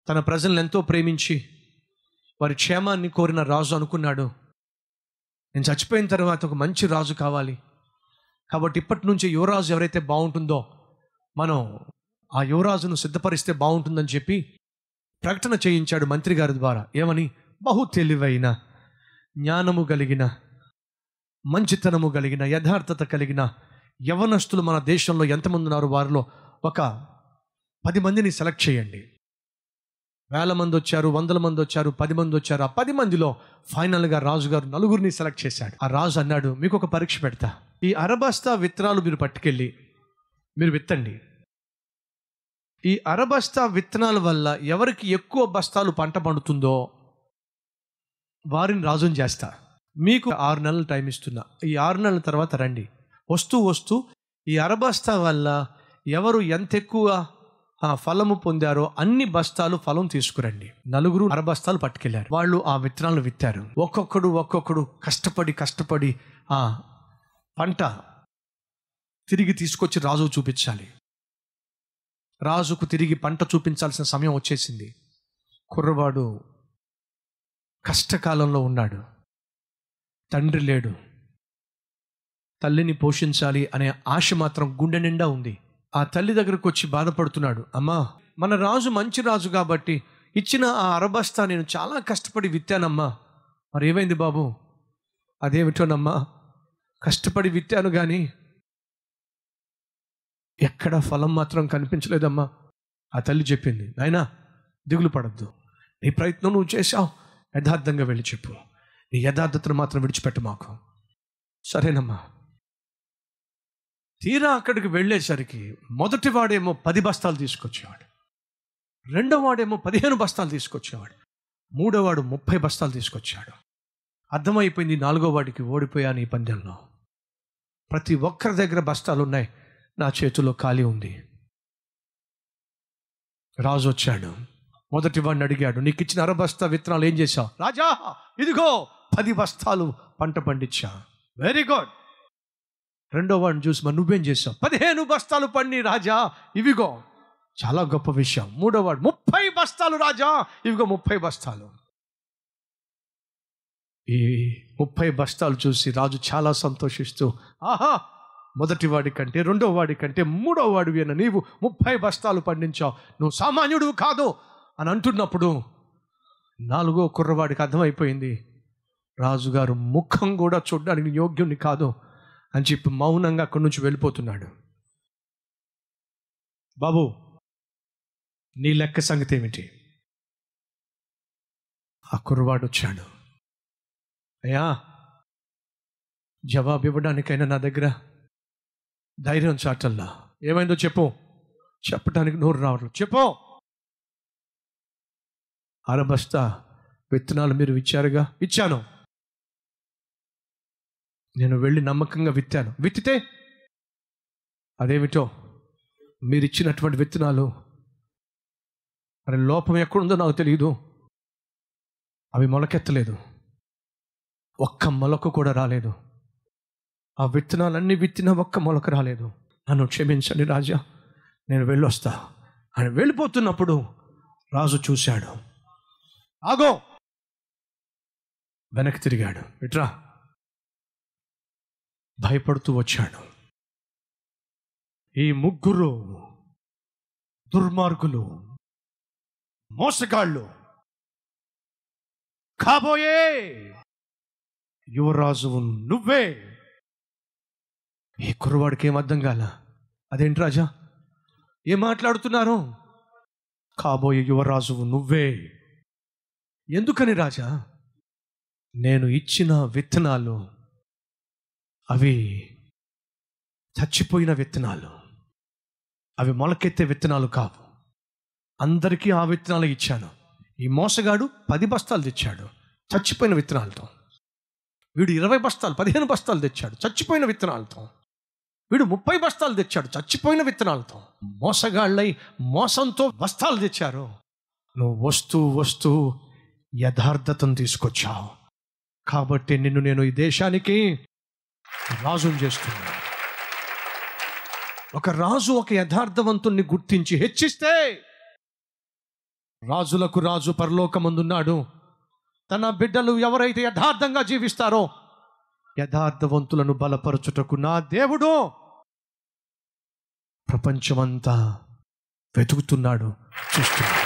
తన ప్రజలను ఎంతో ప్రేమించి వారి క్షేమాన్ని కోరిన రాజు అనుకున్నాడు నేను చచ్చిపోయిన తర్వాత ఒక మంచి రాజు కావాలి కాబట్టి ఇప్పటి నుంచి యువరాజు ఎవరైతే బాగుంటుందో మనం ఆ యువరాజును సిద్ధపరిస్తే బాగుంటుందని చెప్పి ప్రకటన చేయించాడు మంత్రి గారి ద్వారా ఏమని బహు తెలివైన జ్ఞానము కలిగిన మంచితనము కలిగిన యథార్థత కలిగిన యవనస్తులు మన దేశంలో ఎంతమంది ఉన్నారు వారిలో ఒక పది మందిని సెలెక్ట్ చేయండి వేల మంది వచ్చారు వందల మంది వచ్చారు పది మంది వచ్చారు ఆ పది మందిలో ఫైనల్గా రాజుగారు నలుగురిని సెలెక్ట్ చేశాడు ఆ రాజు అన్నాడు మీకు ఒక పరీక్ష పెడతా ఈ అరబస్తా విత్తనాలు మీరు పట్టుకెళ్ళి మీరు విత్తండి ఈ అరబస్తా విత్తనాల వల్ల ఎవరికి ఎక్కువ బస్తాలు పంట పండుతుందో వారిని రాజుని చేస్తా మీకు ఆరు నెలలు టైం ఇస్తున్నా ఈ ఆరు నెలల తర్వాత రండి వస్తూ వస్తూ ఈ అరబస్తా వల్ల ఎవరు ఎంత ఎక్కువ ఆ ఫలము పొందారో అన్ని బస్తాలు ఫలం తీసుకురండి నలుగురు అరబస్తాలు పట్టుకెళ్లారు వాళ్ళు ఆ విత్తనాలు విత్తారు ఒక్కొక్కడు ఒక్కొక్కడు కష్టపడి కష్టపడి ఆ పంట తిరిగి తీసుకొచ్చి రాజుకు చూపించాలి రాజుకు తిరిగి పంట చూపించాల్సిన సమయం వచ్చేసింది కుర్రవాడు కష్టకాలంలో ఉన్నాడు తండ్రి లేడు తల్లిని పోషించాలి అనే ఆశ మాత్రం గుండె నిండా ఉంది ఆ తల్లి దగ్గరకు వచ్చి బాధపడుతున్నాడు అమ్మా మన రాజు మంచి రాజు కాబట్టి ఇచ్చిన ఆ అరబస్తా నేను చాలా కష్టపడి విత్తానమ్మా మరి ఏమైంది బాబు అదేమిటోనమ్మా కష్టపడి విత్తాను కానీ ఎక్కడ ఫలం మాత్రం కనిపించలేదమ్మా ఆ తల్లి చెప్పింది నాయనా దిగులు పడద్దు నీ ప్రయత్నం నువ్వు చేశావు యథార్థంగా వెళ్ళి చెప్పు నీ యథార్థతను మాత్రం విడిచిపెట్టు మాకు సరేనమ్మా తీరా అక్కడికి వెళ్ళేసరికి మొదటి వాడేమో పది బస్తాలు తీసుకొచ్చేవాడు రెండో వాడేమో పదిహేను బస్తాలు తీసుకొచ్చేవాడు మూడో వాడు ముప్పై బస్తాలు తీసుకొచ్చాడు అర్థమైపోయింది నాలుగో వాడికి ఓడిపోయాను ఈ పందెంలో ప్రతి ఒక్కరి దగ్గర బస్తాలు ఉన్నాయి నా చేతిలో ఖాళీ ఉంది రాజు వచ్చాడు మొదటి వాడిని అడిగాడు నీకు ఇచ్చిన అర బస్తా విత్తనాలు ఏం చేశావు రాజా ఇదిగో పది బస్తాలు పంట పండించా వెరీ గుడ్ రెండో వాడిని చూసి మరి నువ్వేం చేసావు పదిహేను బస్తాలు పండి రాజా ఇవిగో చాలా గొప్ప విషయం మూడో వాడు ముప్పై బస్తాలు రాజా ఇవిగో ముప్పై బస్తాలు ఈ ముప్పై బస్తాలు చూసి రాజు చాలా సంతోషిస్తూ ఆహా మొదటి వాడి కంటే రెండో వాడి కంటే మూడో వాడివి అయిన నీవు ముప్పై బస్తాలు పండించావు నువ్వు సామాన్యుడు కాదు అని అంటున్నప్పుడు నాలుగో కుర్రవాడికి అర్థమైపోయింది రాజుగారు ముఖం కూడా చూడడానికి యోగ్యుని కాదు అని చెప్పి మౌనంగా అక్కడి నుంచి వెళ్ళిపోతున్నాడు బాబు నీ లెక్క సంగతి ఏమిటి ఆ కుర్రవాడు వచ్చాడు అయ్యా జవాబు ఇవ్వడానికైనా నా దగ్గర ధైర్యం చాటల్లా ఏమైందో చెప్పు చెప్పడానికి నోరు రావడం చెప్పు అరబస్తా విత్తనాలు మీరు ఇచ్చారుగా ఇచ్చాను నేను వెళ్ళి నమ్మకంగా విత్తాను విత్తితే అదేమిటో మీరు ఇచ్చినటువంటి విత్తనాలు మరి లోపం ఎక్కడుందో నాకు తెలియదు అవి మొలకెత్తలేదు ఒక్క మొలక కూడా రాలేదు ఆ విత్తనాలన్నీ విత్తిన ఒక్క మొలక రాలేదు నన్ను క్షమించండి రాజా నేను వెళ్ళొస్తా అని వెళ్ళిపోతున్నప్పుడు రాజు చూశాడు ఆగో వెనక్కి తిరిగాడు ఇట్రా భయపడుతూ వచ్చాడు ఈ ముగ్గురు దుర్మార్గులు మోసగాళ్ళు కాబోయే యువరాజువు నువ్వే ఈ కుర్రవాడికి ఏం అర్థం కాల అదేంటి రాజా ఏం మాట్లాడుతున్నారు కాబోయే యువరాజువు నువ్వే ఎందుకని రాజా నేను ఇచ్చిన విత్తనాలు అవి చచ్చిపోయిన విత్తనాలు అవి మొలకెత్తే విత్తనాలు కావు అందరికీ ఆ విత్తనాలు ఇచ్చాను ఈ మోసగాడు పది బస్తాలు తెచ్చాడు చచ్చిపోయిన విత్తనాలతో వీడు ఇరవై బస్తాలు పదిహేను బస్తాలు తెచ్చాడు చచ్చిపోయిన విత్తనాలతో వీడు ముప్పై బస్తాలు తెచ్చాడు చచ్చిపోయిన విత్తనాలతో మోసగాళ్ళై మోసంతో బస్తాలు తెచ్చారు నువ్వు వస్తూ వస్తూ యథార్థతను తీసుకొచ్చావు కాబట్టి నిన్ను నేను ఈ దేశానికి రాజుని చేస్తున్నాను ఒక రాజు ఒక యథార్థవంతుణ్ణి గుర్తించి హెచ్చిస్తే రాజులకు రాజు పరలోకమందున్నాడు తన బిడ్డలు ఎవరైతే యథార్థంగా జీవిస్తారో యథార్థవంతులను బలపరచుటకు నా దేవుడు ప్రపంచమంతా వెతుకుతున్నాడు చూస్తున్నాడు